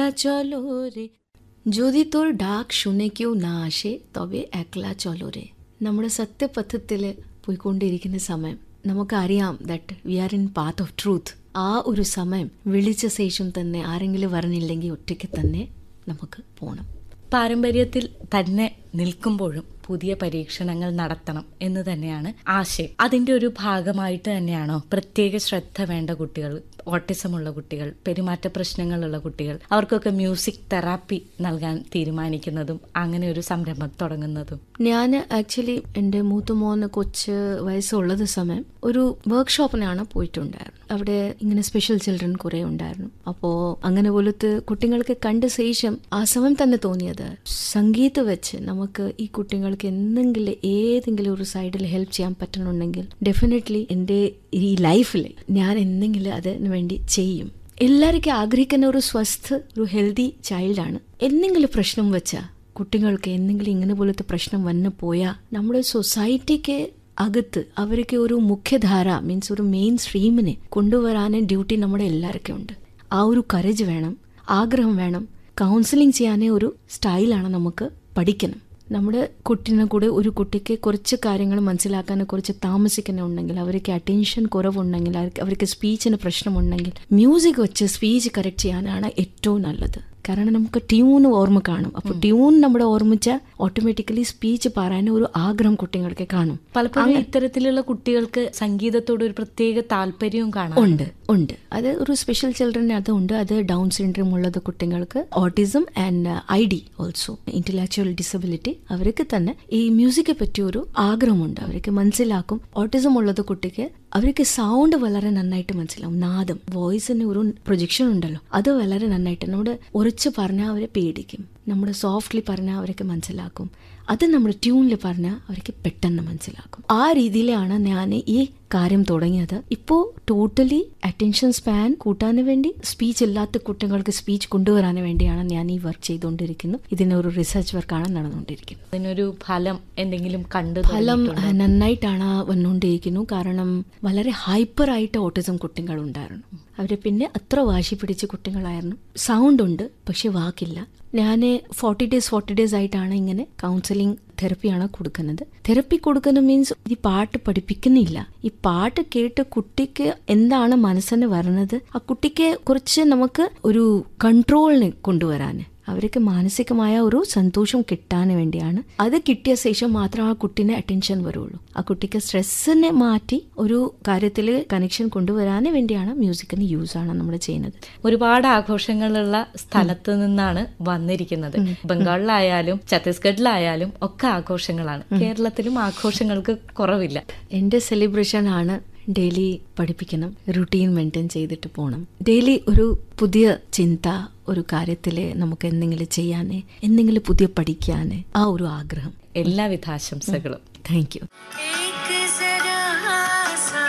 চলো রে যদি তোর ডাক শুনে কেউ না আসে তবে একলা ചൊല്ലോ രെ നമ്മുടെ സത്യപഥത്തിൽ പോയിക്കൊണ്ടിരിക്കുന്ന സമയം നമുക്കറിയാം that we are in path of truth ആ ഒരു സമയം വിളിച്ച ശേഷം തന്നെ ആരെങ്കിലും വരണില്ലെങ്കിൽ ഒറ്റയ്ക്ക് തന്നെ നമുക്ക് പോകണം പാരമ്പര്യത്തിൽ തന്നെ നിൽക്കുമ്പോഴും പുതിയ പരീക്ഷണങ്ങൾ നടത്തണം എന്ന് തന്നെയാണ് ആശയം അതിന്റെ ഒരു ഭാഗമായിട്ട് തന്നെയാണോ പ്രത്യേക ശ്രദ്ധ വേണ്ട കുട്ടികൾ ഓട്ടിസം ഉള്ള കുട്ടികൾ പെരുമാറ്റ പ്രശ്നങ്ങളുള്ള കുട്ടികൾ അവർക്കൊക്കെ മ്യൂസിക് തെറാപ്പി നൽകാൻ തീരുമാനിക്കുന്നതും അങ്ങനെ ഒരു സംരംഭം തുടങ്ങുന്നതും ഞാൻ ആക്ച്വലി എൻ്റെ മൂത്ത മോന് കൊച്ച് വയസ്സുള്ളത് സമയം ഒരു വർക്ക്ഷോപ്പിനാണ് പോയിട്ടുണ്ടായിരുന്നു അവിടെ ഇങ്ങനെ സ്പെഷ്യൽ ചിൽഡ്രൻ കുറേ ഉണ്ടായിരുന്നു അപ്പോൾ അങ്ങനെ പോലത്തെ കുട്ടികൾക്ക് കണ്ട ശേഷം ആ സമയം തന്നെ തോന്നിയത് സംഗീതം വെച്ച് നമുക്ക് ഈ കുട്ടികൾക്ക് എന്തെങ്കിലും ഏതെങ്കിലും ഒരു സൈഡിൽ ഹെൽപ്പ് ചെയ്യാൻ പറ്റണമെങ്കിൽ ഡെഫിനറ്റ്ലി എൻ്റെ ഈ ലൈഫിൽ ഞാൻ എന്തെങ്കിലും അതിന് വേണ്ടി ചെയ്യും എല്ലാവർക്കും ആഗ്രഹിക്കുന്ന ഒരു സ്വസ്ഥ ഒരു ഹെൽത്തി ചൈൽഡാണ് എന്തെങ്കിലും പ്രശ്നം വെച്ചാൽ കുട്ടികൾക്ക് എന്തെങ്കിലും ഇങ്ങനെ പോലത്തെ പ്രശ്നം വന്നു പോയാൽ നമ്മുടെ സൊസൈറ്റിക്ക് അകത്ത് അവർക്ക് ഒരു മുഖ്യധാര മീൻസ് ഒരു മെയിൻ സ്ട്രീമിനെ കൊണ്ടുവരാൻ ഡ്യൂട്ടി നമ്മുടെ എല്ലാവർക്കും ഉണ്ട് ആ ഒരു കരേജ് വേണം ആഗ്രഹം വേണം കൗൺസിലിംഗ് ചെയ്യാനേ ഒരു സ്റ്റൈലാണ് നമുക്ക് പഠിക്കണം നമ്മുടെ കുട്ടീനെ കൂടെ ഒരു കുട്ടിക്ക് കുറച്ച് കാര്യങ്ങൾ മനസ്സിലാക്കാൻ കുറച്ച് താമസിക്കുന്നുണ്ടെങ്കിൽ അവർക്ക് അറ്റൻഷൻ കുറവുണ്ടെങ്കിൽ അവർക്ക് അവർക്ക് സ്പീച്ചിന് പ്രശ്നമുണ്ടെങ്കിൽ മ്യൂസിക് വെച്ച് സ്പീച്ച് കറക്റ്റ് ചെയ്യാനാണ് ഏറ്റവും നല്ലത് കാരണം നമുക്ക് ട്യൂൺ ഓർമ്മ കാണും അപ്പോൾ ട്യൂൺ നമ്മുടെ ഓർമ്മിച്ച ഓട്ടോമാറ്റിക്കലി സ്പീച്ച് പറയാൻ ഒരു ആഗ്രഹം കുട്ടികൾക്ക് കാണും പലപ്പോഴും ഇത്തരത്തിലുള്ള കുട്ടികൾക്ക് സംഗീതത്തോട് ഒരു പ്രത്യേക താല്പര്യവും കാണാം ഉണ്ട് ഉണ്ട് അത് ഒരു സ്പെഷ്യൽ ചിൽഡ്രൻ അത് ഉണ്ട് അത് ഡൗൺ സിൻഡ്രോം ഉള്ളത് കുട്ടികൾക്ക് autism and I D also intellectual disability അവർക്ക് തന്നെ ഈ മ്യൂസിക്കെ പറ്റി ഒരു ആഗ്രഹമുണ്ട് അവർക്ക് മനസ്സിലാക്കും ഓട്ടിസം ഉള്ളത് കുട്ടിക്ക് അവർക്ക് സൗണ്ട് വളരെ നന്നായിട്ട് മനസ്സിലാവും നാദം വോയിസിന് ഒരു പ്രൊജക്ഷൻ ഉണ്ടല്ലോ അത് വളരെ നന്നായിട്ട് നമ്മുടെ ഉറച്ച് പറഞ്ഞാൽ അവരെ പേടിക്കും നമ്മുടെ സോഫ്റ്റ്ലി പറഞ്ഞാൽ അവർക്ക് മനസ്സിലാക്കും അത് നമ്മുടെ ട്യൂണിൽ പറഞ്ഞാൽ അവർക്ക് പെട്ടെന്ന് മനസ്സിലാക്കും ആ രീതിയിലാണ് ഞാൻ ഈ കാര്യം തുടങ്ങിയത് ഇപ്പോൾ ടോട്ടലി അറ്റൻഷൻ സ്പാൻ കൂട്ടാൻ വേണ്ടി സ്പീച്ച് ഇല്ലാത്ത കുട്ടികൾക്ക് സ്പീച്ച് കൊണ്ടുവരാൻ വേണ്ടിയാണ് ഞാൻ ഈ വർക്ക് ചെയ്തുകൊണ്ടിരിക്കുന്നത് ഇതിനൊരു റിസർച്ച് വർക്കാണ് നടന്നുകൊണ്ടിരിക്കുന്നത് അതിനൊരു ഫലം എന്തെങ്കിലും കണ്ടു ഫലം നന്നായിട്ടാണ് വന്നുകൊണ്ടിരിക്കുന്നു കാരണം വളരെ ഹൈപ്പർ ആയിട്ട് ഓട്ടിസം കുട്ടികൾ ഉണ്ടായിരുന്നു അവര് പിന്നെ അത്ര വാശി പിടിച്ച കുട്ടികളായിരുന്നു സൗണ്ട് ഉണ്ട് പക്ഷെ വാക്കില്ല ഞാൻ ഫോർട്ടി ഡേയ്സ് ഫോർട്ടി ഡേയ്സ് ആയിട്ടാണ് ഇങ്ങനെ കൗൺസിലിംഗ് തെറപ്പിയാണ് കൊടുക്കുന്നത് തെറപ്പി കൊടുക്കുന്ന മീൻസ് ഈ പാട്ട് പഠിപ്പിക്കുന്നില്ല ഈ പാട്ട് കേട്ട് കുട്ടിക്ക് എന്താണ് മനസ്സിന് വരുന്നത് ആ കുട്ടിക്ക് കുറച്ച് നമുക്ക് ഒരു കൺട്രോളിന് കൊണ്ടുവരാൻ അവർക്ക് മാനസികമായ ഒരു സന്തോഷം കിട്ടാൻ വേണ്ടിയാണ് അത് കിട്ടിയ ശേഷം മാത്രം ആ കുട്ടീനെ അറ്റൻഷൻ വരുള്ളൂ ആ കുട്ടിക്ക് സ്ട്രെസ്സിനെ മാറ്റി ഒരു കാര്യത്തിൽ കണക്ഷൻ കൊണ്ടുവരാൻ വേണ്ടിയാണ് മ്യൂസിക്കിന് യൂസ് ആണ് നമ്മൾ ചെയ്യുന്നത് ഒരുപാട് ആഘോഷങ്ങളുള്ള സ്ഥലത്ത് നിന്നാണ് വന്നിരിക്കുന്നത് ബംഗാളിലായാലും ഛത്തീസ്ഗഡിലായാലും ഒക്കെ ആഘോഷങ്ങളാണ് കേരളത്തിലും ആഘോഷങ്ങൾക്ക് കുറവില്ല എൻ്റെ സെലിബ്രേഷൻ ആണ് ഡെയിലി പഠിപ്പിക്കണം റുട്ടീൻ മെയിൻറ്റെയിൻ ചെയ്തിട്ട് പോകണം ഡെയിലി ഒരു പുതിയ ചിന്ത ഒരു കാര്യത്തിൽ നമുക്ക് എന്തെങ്കിലും ചെയ്യാൻ എന്തെങ്കിലും പുതിയ പഠിക്കാൻ ആ ഒരു ആഗ്രഹം എല്ലാവിധ ആശംസകളും താങ്ക് യു एक जरा सा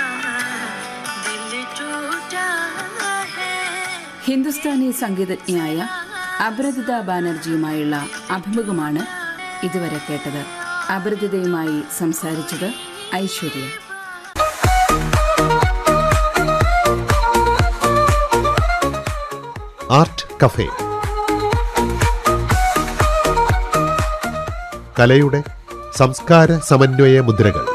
दिल टूटा है ഹിന്ദുസ്ഥാനി സംഗീതജ്ഞയായ അപരജിത ബാനർജിയുമായുള്ള അഭിമുഖമാണ് ഇതുവരെ കേട്ടത് അപരജിതയുമായി സംസാരിച്ചത് ഐശ്വര്യ ആർട്ട് കഫേ കലയുടെ സംസ്കാര സമന്വയ മുദ്രകൾ